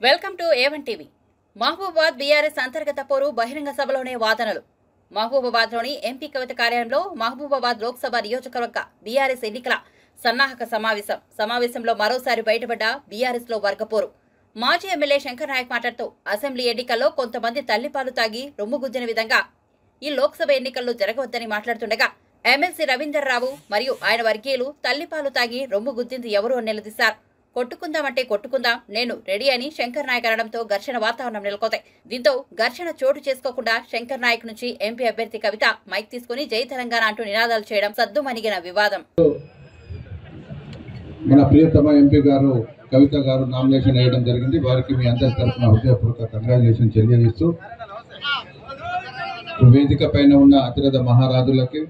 welcome to A one TV Mahabubabad BRS అంతర్గత పోరు బహిరంగ సభలోనే వాదనలు మహబూబాబాద్లోని ఎంపీ కవిత కార్యాలయంలో మహబూబాబాద్ లోక్సభ నియోజకవర్గ బీఆర్ఎస్ ఎన్నికల సన్నాహక సమావేశం సమావేశంలో మరోసారి బయటపడ్డ బీఆర్ఎస్ లో వర్గపోరు మాజీ ఎమ్మెల్యే శంకర్ నాయక్ మాట్లాడుతూ అసెంబ్లీ ఎన్నికల్లో కొంతమంది తల్లిపాలు తాగి రొమ్ముగుద్దిన విధంగా ఈ లోక్సభ ఎన్నికల్లో జరగవద్దని మాట్లాడుతుండగా ఎమ్మెల్సీ రవీందర్ రావు మరియు ఆయన వర్గీయులు తల్లిపాలు తాగి రొమ్ము గుద్దింది ఎవరు అని నిలదీశారు కొట్టుకుందామంటే కొట్టుకుందాం నేను రెడీ అని శంకర్ నాయక్ అనడంతో ఘర్షణ వాతావరణం నెలకొంది దీంతో ఘర్షణ చోటు చేసుకోకుండా శంకర్ నాయక్ నుంచి ఎంపీ అభ్యర్థి కవిత మైక్ తీసుకుని జై తెలంగాణ అంటూ నినాదాలు చేయడం సద్దుమణిగిన వివాదం మన ప్రియతమ ఎంపీ గారు కవిత గారు నామినేషన్ వేయడం జరిగింది వారికి మీ అందరి తరఫున హృదయపూర్వక కంగ్రాచులేషన్ తెలియజేస్తూ వేదిక పైన ఉన్న అతిరథ మహారాజులకి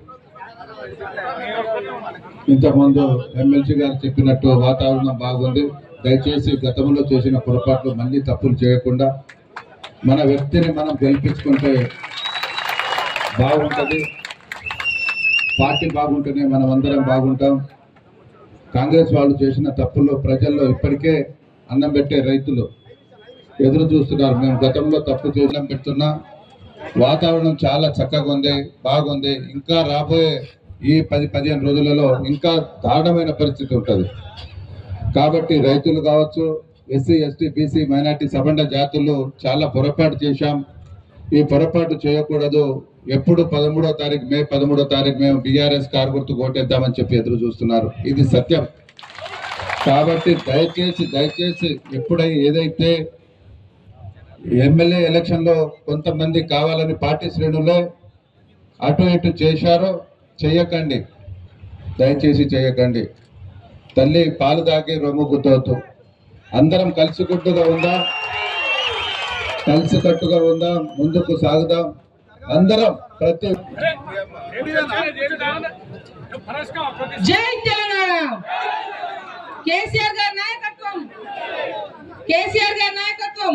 ఇంతకుముందు ఎమ్మెల్సీ గారు చెప్పినట్టు వాతావరణం బాగుంది దయచేసి గతంలో చేసిన పొరపాట్లు మళ్ళీ తప్పులు చేయకుండా మన వ్యక్తిని మనం గెలిపించుకుంటే బాగుంటుంది పార్టీ బాగుంటేనే మనం అందరం బాగుంటాం కాంగ్రెస్ వాళ్ళు చేసిన తప్పులు ప్రజల్లో ఇప్పటికే అన్నం పెట్టే రైతులు ఎదురు చూస్తున్నారు మేము గతంలో తప్పు చేసిన పెడుతున్నా వాతావరణం చాలా చక్కగా ఉంది బాగుంది ఇంకా రాబోయే ఈ పది పదిహేను రోజులలో ఇంకా దారుణమైన పరిస్థితి ఉంటుంది కాబట్టి రైతులు కావచ్చు ఎస్సీ ఎస్టీ బీసీ మైనార్టీ సబండ జాతులు చాలా పొరపాటు చేశాం ఈ పొరపాటు చేయకూడదు ఎప్పుడు పదమూడో తారీఖు మే పదమూడో తారీఖు మేము బీఆర్ఎస్ కారు గుర్తు కోటేద్దామని చెప్పి ఎదురు చూస్తున్నారు ఇది సత్యం కాబట్టి దయచేసి దయచేసి ఎప్పుడై ఏదైతే ఎమ్మెల్యే ఎలక్షన్ లో కొంతమంది కావాలని పార్టీ శ్రేణులే అటు ఇటు చేశారో చెయ్యకండి దయచేసి చేయకండి తల్లి పాలు తాగి రొమ్ము గుద్దవద్దు అందరం కలిసికట్టుగా ఉందా కలిసికట్టుగా ఉందాం ముందుకు సాగుదాం అందరం ప్రతి జై తెలంగాణ కేసీఆర్ గారి నాయకత్వం కేసీఆర్ గారి నాయకత్వం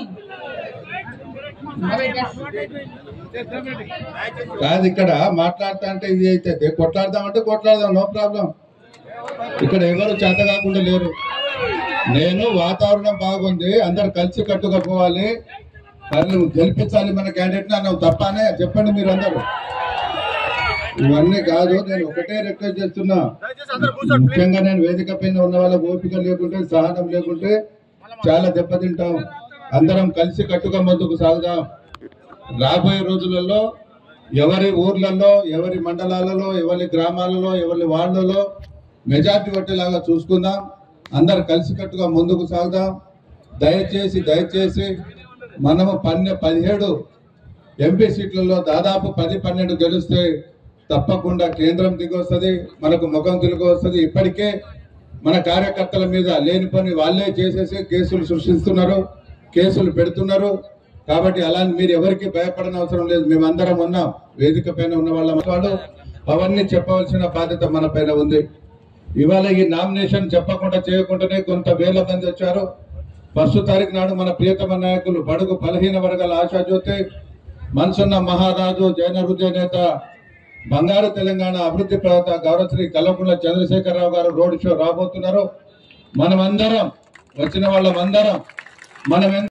కాదు ఇక్కడ మాట్లాడతా అంటే ఇది అయితే కొట్లాడదామంటే కొట్లాడదాం నో ప్రాబ్లం ఇక్కడ ఎవరు చేత కాకుండా లేరు నేను వాతావరణం బాగుంది అందరు కలిసి కట్టుగా పోవాలి వాళ్ళు గెలిపించాలి మన క్యాండిడేట్ అన్నావు తప్పనే చెప్పండి మీరు అందరూ ఇవన్నీ కాదు నేను ఒకటే రిక్వెస్ట్ చేస్తున్నా ముఖ్యంగా నేను వేదిక పైన ఉన్న వాళ్ళ ఓపిక లేకుంటే సహనం లేకుంటే చాలా దెబ్బతింటాం అందరం కలిసి కట్టుగా ముందుకు సాగుదాం రాబోయే రోజులలో ఎవరి ఊర్లలో ఎవరి మండలాలలో ఎవరి గ్రామాలలో ఎవరి వార్డులలో మెజార్టీ వచ్చేలాగా చూసుకుందాం అందరు కలిసికట్టుగా ముందుకు సాగుదాం దయచేసి దయచేసి మనము పన్నె పదిహేడు ఎంపీ సీట్లలో దాదాపు పది పన్నెండు గెలిస్తే తప్పకుండా కేంద్రం దిగి వస్తుంది మనకు ముఖం తిరిగి వస్తుంది ఇప్పటికే మన కార్యకర్తల మీద లేని పని వాళ్ళే చేసేసి కేసులు సృష్టిస్తున్నారు కేసులు పెడుతున్నారు కాబట్టి అలా మీరు ఎవరికి భయపడని అవసరం లేదు మేమందరం ఉన్నాం వేదిక పైన ఉన్న వాళ్ళ వాళ్ళు అవన్నీ చెప్పవలసిన బాధ్యత మన పైన ఉంది ఇవాళ ఈ నామినేషన్ చెప్పకుండా చేయకుండానే కొంత వేల మంది వచ్చారు ఫస్ట్ తారీఖు నాడు మన ప్రియతమ నాయకులు బడుగు బలహీన వర్గాల ఆశాజ్యోతి మనసున్న మహారాజు జైన హృదయ నేత బంగారు తెలంగాణ అభివృద్ధి ప్రవత గౌరవశ్రీ కల్వకుంట్ల చంద్రశేఖరరావు గారు రోడ్ షో రాబోతున్నారు మనమందరం వచ్చిన వాళ్ళమందరం మనం